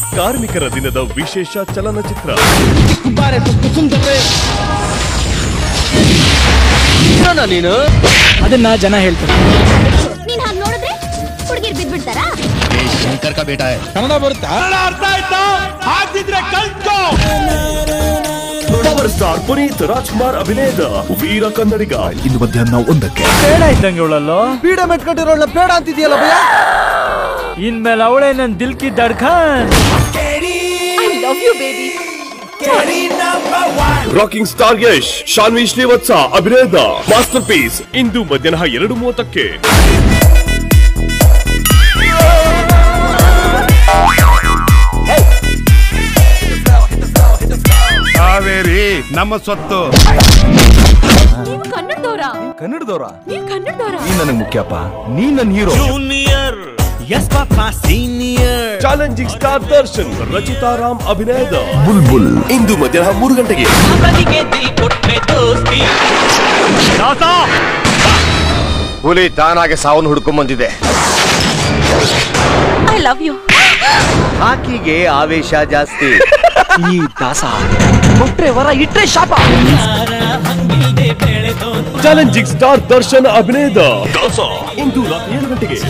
ಕಾರ್ಮಿಕರ ದಿನದ ವಿಶೇಷ ಚಲನಚಿತ್ರ ನೀನು ಅದನ್ನ ಜನ ಹೇಳ್ತಾರೆ ನೀನ್ ಹಾಗೆ ನೋಡಿದ್ರೆ ಹುಡುಗಿರ್ ಬಿದ್ಬಿಡ್ತಾರಾ ಶಂಕರ್ ಕಾ ಬೇಟ ಹೈ ಕನ್ನಡ ಬರುತ್ತಾ ಪವರ್ ಸ್ಟಾರ್ ಪುನೀತ್ ರಾಜ್ಕುಮಾರ್ ಅಭಿನಯದ ವೀರ ಕನ್ನಡಿಗ ಇಂದು ಮಧ್ಯಾಹ್ನ ಒಂದಕ್ಕೆ ಬೇಡ ಇದ್ದಂಗೆ ಇವಳಲ್ಲೋ ಪೀಡ ಮೆಟ್ಕೊಂಡಿರೋಳ ಬೇಡ ಅಂತಿದ್ಯಲ್ಲ ಭಯ ಇನ್ಮೇಲೆ ಅವಳೇ ನನ್ ದಿಲ್ಕಿ ದಡ್ಖಾನ್ I love you baby rocking star Yash Shanvi Srivatsa ಅಭಿನಯದ ಮಾಸ್ಟರ್ ಪೀಸ್ ಇಂದು ಮಧ್ಯಾಹ್ನ ಎರಡು ಮೂವತ್ತಕ್ಕೆ ಕಾವೇರಿ ನಮ್ಮ ಸ್ವತ್ತು ನೀವ್ ಕನ್ನಡದವ್ರ ಕನ್ನಡದವ್ರ ನೀವ್ ಕನ್ನಡದವ್ರ ನೀನ್ ನನಗೆ ಮುಖ್ಯಪ್ಪ ನೀನ್ ನನ್ನ hero challenging star Darshan Rachita Ram ಅಭಿನಯದ ಬುಲ್ಬುಲ್ ಇಂದು ಮಧ್ಯಾಹ್ನ ಮೂರು ಗಂಟೆಗೆ ಹುಲಿ ತಾನಾಗೆ ಸಾವನ್ನು ಹುಡ್ಕೊಂಡ್ ಬಂದಿದೆ ಐ ಲವ್ ಯು ಹಾಕಿಗೆ ಆವೇಶ ಜಾಸ್ತಿ ಈ ದಾಸ ಕೊಟ್ರೆ ವರ ಇಟ್ರೆ ಶಾಪ ಚಾಲೆಂಜಿಂಗ್ ಸ್ಟಾರ್ ದರ್ಶನ್ ಅಭಿನಯದ ದಾಸ ಇಂದು ರಾತ್ರಿ ಏಳು ಗಂಟೆಗೆ